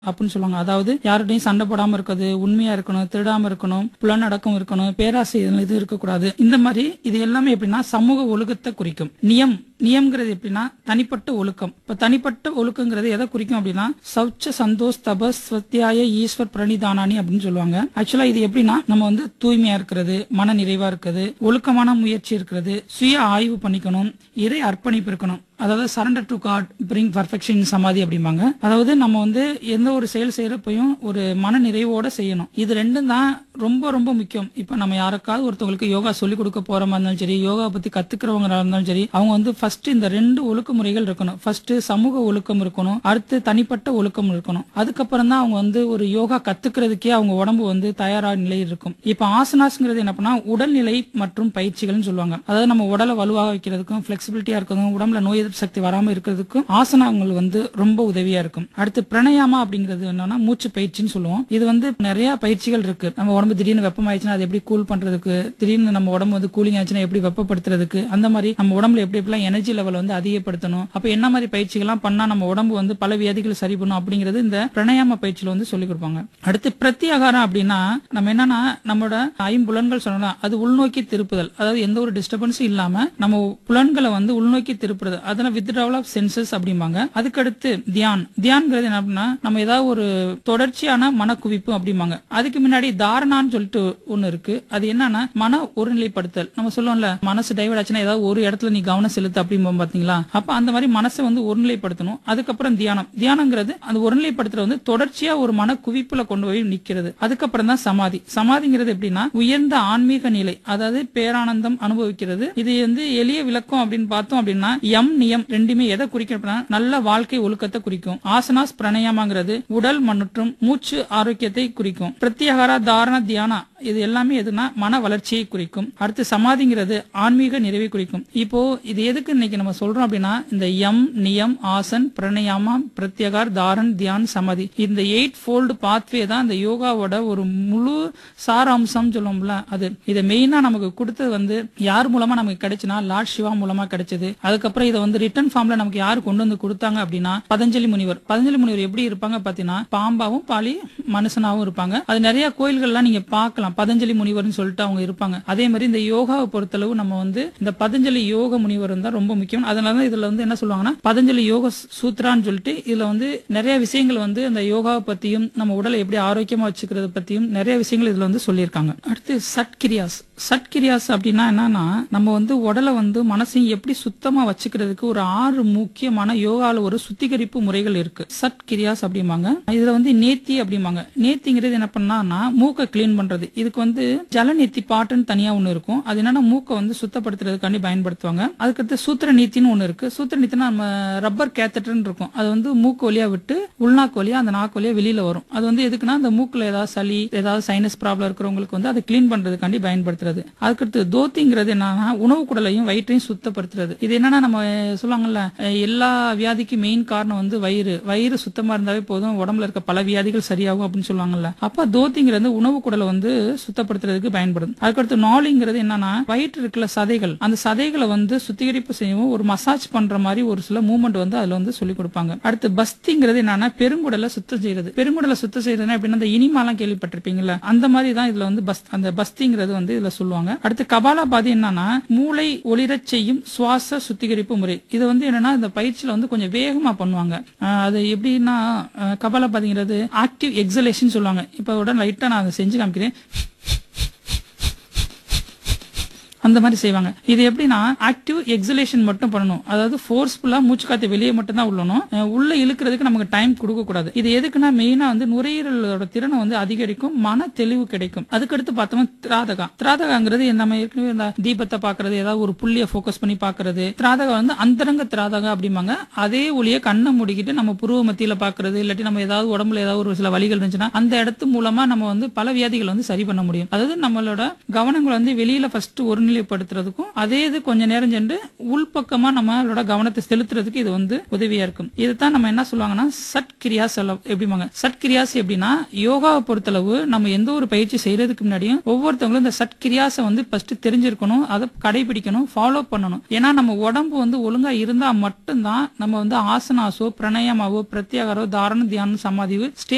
அப்படின்னு சொல்லுவாங்க அதாவது யார்கிட்டயும் சண்டை போடாம இருக்கிறது உண்மையா இருக்கணும் திருடாம இருக்கணும் புலனடக்கம் இருக்கணும் பேராசை இதுல இது இருக்கக்கூடாது இந்த மாதிரி இது எல்லாமே எப்படின்னா சமூக ஒழுக்கத்தை குறிக்கும் நியம் நியம்ங்கிறது எப்படின்னா தனிப்பட்ட ஒழுக்கம் இப்ப தனிப்பட்ட ஒழுக்கங்கிறது எதை குறிக்கும் அப்படின்னா சௌச்ச சந்தோஷ் தபஸ் ஸ்வத்தியாய ஈஸ்வர் பிரணிதானானி அப்படின்னு சொல்லுவாங்க ஆக்சுவலா இது எப்படின்னா நம்ம வந்து தூய்மையா இருக்கிறது மன நிறைவா இருக்கிறது ஒழுக்கமான முயற்சி இருக்கிறது சுய ஆய்வு பண்ணிக்கணும் இறை அர்ப்பணிப்பு இருக்கணும் அதாவது surrender to god bring perfection சமாதி அப்படிம்பாங்க அதாவது நம்ம வந்து எந்த ஒரு செயல் செய்யறப்பையும் ஒரு மன நிறைவோட செய்யணும் இது ரெண்டும் தான் ரொம்ப ரொம்ப முக்கியம் இப்ப நம்ம யாருக்காவது ஒருத்தவங்களுக்கு யோகா சொல்லி கொடுக்க போறமா இருந்தாலும் சரி யோகா பத்தி கத்துக்கிறவங்க இருந்தாலும் சரி அவங்க வந்து ஃபர்ஸ்ட் இந்த ரெண்டு ஒழுக்க முறைகள் இருக்கணும் ஃபர்ஸ்ட் சமூக ஒழுக்கம் இருக்கணும் அடுத்து தனிப்பட்ட ஒழுக்கம் இருக்கணும் அதுக்கப்புறம் தான் அவங்க வந்து ஒரு யோகா கத்துக்கிறதுக்கே அவங்க உடம்பு வந்து தயாராக நிலையில் இருக்கும் இப்ப ஆசனாஸ்ங்கிறது என்ன பண்ணா உடல்நிலை மற்றும் பயிற்சிகள்னு சொல்லுவாங்க அதாவது நம்ம உடலை வலுவாக வைக்கிறதுக்கும் பிளெக்சிபிலிட்டியா இருக்கிறதுக்கும் உடம்புல நோய் எதிர்ப்பு சக்தி வராம இருக்கிறதுக்கும் ஆசனங்கள் வந்து ரொம்ப உதவியா இருக்கும் அடுத்து பிரணயாமா அப்படிங்கிறது என்னன்னா மூச்சு பயிற்சின்னு சொல்லுவோம் இது வந்து நிறைய பயிற்சிகள் இருக்கு நம்ம உடம்பு திடீர்னு வெப்பமாயிடுச்சுன்னா அது எப்படி கூல் பண்றதுக்கு திடீர்னு நம்ம உடம்பு வந்து கூலிங் ஆச்சுன்னா எப்படி வெப்பப்படுத்துறதுக்கு அந்த மாதிரி நம்ம உடம்புல எப்படி எப்படிலாம் எனர்ஜி லெவல் வந்து அதிகப்படுத்தணும் அப்ப என்ன மாதிரி பயிற்சிகள்லாம் பண்ணா நம்ம உடம்பு வந்து பல வியாதிகள் சரி பண்ணும் அப்படிங்கிறது இந்த பிரணயாம பயிற்சியில வந்து சொல்லிக் கொடுப்பாங்க அடுத்து பிரத்யாகாரம் அப்படின்னா நம்ம என்னன்னா நம்மளோட ஐம்புலன்கள் சொல்லலாம் அது உள்நோக்கி திருப்புதல் அதாவது எந்த ஒரு டிஸ்டர்பன்ஸும் இல்லாம நம்ம புலன்களை வந்து உள்நோக்கி திருப்புறது அதெல்லாம் வித்ட்ராவல் ஆஃப் சென்சஸ் அப்படிம்பாங்க அதுக்கடுத்து தியான் தியான்ங்கிறது என்ன அப்படின்னா நம்ம ஏதாவது ஒரு தொடர்ச்சியான மனக்குவிப்பு அப்படிம்பாங்க அதுக்கு முன்னாடி தாரணான்னு சொல்லிட்டு ஒண்ணு இருக்கு அது என்னன்னா மன ஒருநிலைப்படுத்தல் நம்ம சொல்லுவோம்ல மனசு டைவர்ட் ஆச்சுன்னா ஏதாவது ஒரு இடத்துல நீ கவனம் செலுத்து அப்படிம்போம் பாத்தீங்களா அப்ப அந்த மாதிரி மனசை வந்து ஒருநிலைப்படுத்தணும் அதுக்கப்புறம் தியானம் தியானங்கிறது அந்த ஒருநிலைப்படுத்துறது வந்து தொடர்ச்சியா ஒரு மன குவிப்புல கொண்டு போய் நிக்கிறது அதுக்கப்புறம் தான் சமாதி சமாதிங்கிறது எப்படின்னா உயர்ந்த ஆன்மீக நிலை அதாவது பேரானந்தம் அனுபவிக்கிறது இது வந்து எளிய விளக்கம் அப்படின்னு பார்த்தோம் அப்படின்னா எம் நியம் ரெண்டுமே எதை குறிக்கும் அப்படின்னா நல்ல வாழ்க்கை ஒழுக்கத்தை குறிக்கும் ஆசனாஸ் பிரணயமாங்கிறது உடல் மற்றும் மூச்சு ஆரோக்கியத்தை குறிக்கும் பிரத்யாகாரா தாரண தியானா இது எல்லாமே எதுனா மன வளர்ச்சியை குறிக்கும் அடுத்து சமாதிங்கிறது ஆன்மீக நிறைவை குறிக்கும் இப்போ இது எதுக்கு இன்னைக்கு நம்ம சொல்றோம் அப்படின்னா இந்த எம் நியம் ஆசன் பிரணயாமா பிரத்யகார் தாரன் தியான் சமாதி இந்த எயிட் ஃபோல்டு பாத்வே தான் இந்த யோகாவோட ஒரு முழு சாராம்சம் சொல்லுவோம்ல அது இதை மெயினா நமக்கு கொடுத்தது வந்து யார் மூலமா நமக்கு கிடைச்சுன்னா லார்ட் சிவா மூலமா கிடைச்சது அதுக்கப்புறம் இதை வந்து ரிட்டன் ஃபார்ம்ல நமக்கு யார் கொண்டு வந்து கொடுத்தாங்க அப்படின்னா பதஞ்சலி முனிவர் பதஞ்சலி முனிவர் எப்படி இருப்பாங்க பாத்தீங்கன்னா பாம்பாவும் பாலி மனுஷனாவும் இருப்பாங்க அது நிறைய கோயில்கள்லாம் நீங்க பார்க்கலாம் பதஞ்சலி முனிவர்னு சொல்லிட்டு அவங்க இருப்பாங்க அதே மாதிரி இந்த யோகாவை பொறுத்தளவு நம்ம வந்து இந்த பதஞ்சலி யோக முனிவர் தான் ரொம்ப முக்கியம் அதனால தான் இதுல வந்து என்ன சொல்லுவாங்கன்னா பதஞ்சலி யோக சூத்ரான்னு சொல்லிட்டு இதுல வந்து நிறைய விஷயங்கள் வந்து அந்த யோகாவை பத்தியும் நம்ம உடலை எப்படி ஆரோக்கியமா வச்சுக்கிறது பத்தியும் நிறைய விஷயங்கள் இதுல வந்து சொல்லியிருக்காங்க அடுத்து சட்கிரியாஸ் சட்கிரியாஸ் அப்படின்னா என்னன்னா நம்ம வந்து உடலை வந்து மனசையும் எப்படி சுத்தமா வச்சுக்கிறதுக்கு ஒரு ஆறு முக்கியமான யோகால ஒரு சுத்திகரிப்பு முறைகள் இருக்கு சட்கிரியாஸ் அப்படிம்பாங்க இதுல வந்து நேத்தி அப்படிம்பாங்க நேத்திங்கிறது என்ன பண்ணான்னா மூக்கை கிளீன் பண்றது இதுக்கு வந்து ஜலநீத்தி பாட்டுன்னு தனியா ஒண்ணு இருக்கும் அது என்னன்னா மூக்கை வந்து சுத்தப்படுத்துறதுக்காண்டி பயன்படுத்துவாங்க அதுக்கடுத்து சூத்திர நீத்தின்னு ஒண்ணு இருக்கு சூத்திர நீத்தினா நம்ம ரப்பர் கேத்தட்டர்னு இருக்கும் அது வந்து மூக்கு வழியா விட்டு உள்நாக்கு வழியா அந்த நாக்கு வழியா வெளியில வரும் அது வந்து எதுக்குன்னா அந்த மூக்குல ஏதாவது சளி ஏதாவது சைனஸ் ப்ராப்ளம் இருக்கிறவங்களுக்கு வந்து அதை கிளீன் பண்றதுக்காண்டி பயன்படுத்துறது அதுக்கடுத்து தோத்திங்கிறது என்னன்னா உணவு குடலையும் வயிற்றையும் சுத்தப்படுத்துறது இது என்னன்னா நம்ம சொல்லுவாங்கல்ல அஹ் எல்லா வியாதிக்கும் மெயின் காரணம் வந்து வயிறு வயிறு சுத்தமா இருந்தாவே போதும் உடம்புல இருக்க பல வியாதிகள் சரியாகும் அப்படின்னு சொல்லுவாங்கல்ல அப்ப தோத்திங்கிறது உணவு குடலை வந்து சுத்தப்படுத்துறதுக்கு பயன்படும் அதுக்கடுத்து நாளிங்கிறது என்னன்னா வயிற்று இருக்கிற சதைகள் அந்த சதைகளை வந்து சுத்திகரிப்பு செய்யவும் ஒரு மசாஜ் பண்ற மாதிரி ஒரு சில மூவ்மெண்ட் வந்து அதுல வந்து சொல்லி கொடுப்பாங்க அடுத்து பஸ்திங்கிறது என்னன்னா பெருங்குடலை சுத்தம் செய்யறது பெருங்குடலை சுத்தம் செய்யறதுன்னா எப்படின்னா அந்த இனிமாலாம் கேள்விப்பட்டிருப்பீங்கல்ல அந்த மாதிரி தான் இதுல வந்து பஸ் அந்த பஸ்திங்கிறது வந்து இதுல சொல்லுவாங்க அடுத்து கபாலபாதி என்னன்னா மூளை ஒளிரச் செய்யும் சுவாச சுத்திகரிப்பு முறை இது வந்து என்னன்னா இந்த பயிற்சியில வந்து கொஞ்சம் வேகமா பண்ணுவாங்க அஹ் அது எப்படின்னா அஹ் கபாலபாதிங்கிறது ஆக்டிவ் எக்ஸலேஷன் சொல்லுவாங்க இப்ப உடனே லைட்டா நான் அதை செஞ்சு காமிக்கிறேன் அந்த மாதிரி செய்வாங்க இது எப்படின்னா ஆக்டிவ் எக்ஸலேஷன் மட்டும் பண்ணணும் அதாவது ஃபோர்ஸ்ஃபுல்லா மூச்சு காத்து வெளியே மட்டும் தான் உள்ளணும் அஹ் உள்ள இழுக்கிறதுக்கு நமக்கு டைம் கொடுக்க கூடாது இது எதுக்குன்னா மெயினா வந்து நுரையீரலோட திறனை வந்து அதிகரிக்கும் மன தெளிவு கிடைக்கும் அதுக்கடுத்து பார்த்தோம்னா திராதகா திராதகாங்கிறது நம்ம ஏற்கனவே இந்த தீபத்தை பாக்குறது ஏதாவது ஒரு புள்ளிய ஃபோக்கஸ் பண்ணி பாக்குறது திராதகா வந்து அந்தரங்க திராதகா அப்படிம்பாங்க அதே ஒளிய கண்ணை மூடிக்கிட்டு நம்ம புருவ மத்தியில பாக்குறது இல்லாட்டி நம்ம ஏதாவது உடம்புல ஏதாவது ஒரு சில வலிகள் இருந்துச்சுன்னா அந்த இடத்து மூலமா நம்ம வந்து பல வியாதிகள் வந்து சரி பண்ண முடியும் அதாவது நம்மளோட கவனங்கள் வந்து வெளியில ஃபர்ஸ்ட் ஒருநிலைப்படுத்துறதுக்கும் அதே இது கொஞ்ச நேரம் சென்று உள்பக்கமா நம்மளோட கவனத்தை செலுத்துறதுக்கு இது வந்து உதவியா இருக்கும் இதுதான் நம்ம என்ன சொல்லுவாங்கன்னா சட் கிரியாஸ் எல்லாம் எப்படிமாங்க சட் கிரியாஸ் எப்படின்னா யோகாவை பொறுத்தளவு நம்ம எந்த ஒரு பயிற்சி செய்யறதுக்கு முன்னாடியும் ஒவ்வொருத்தவங்களும் இந்த சட் கிரியாஸை வந்து ஃபர்ஸ்ட் தெரிஞ்சிருக்கணும் அதை கடைபிடிக்கணும் ஃபாலோ பண்ணணும் ஏன்னா நம்ம உடம்பு வந்து ஒழுங்கா இருந்தா மட்டும்தான் நம்ம வந்து ஆசனாசோ பிரணயமாவோ பிரத்யாகாரோ தாரண தியானம் சமாதிவு ஸ்டே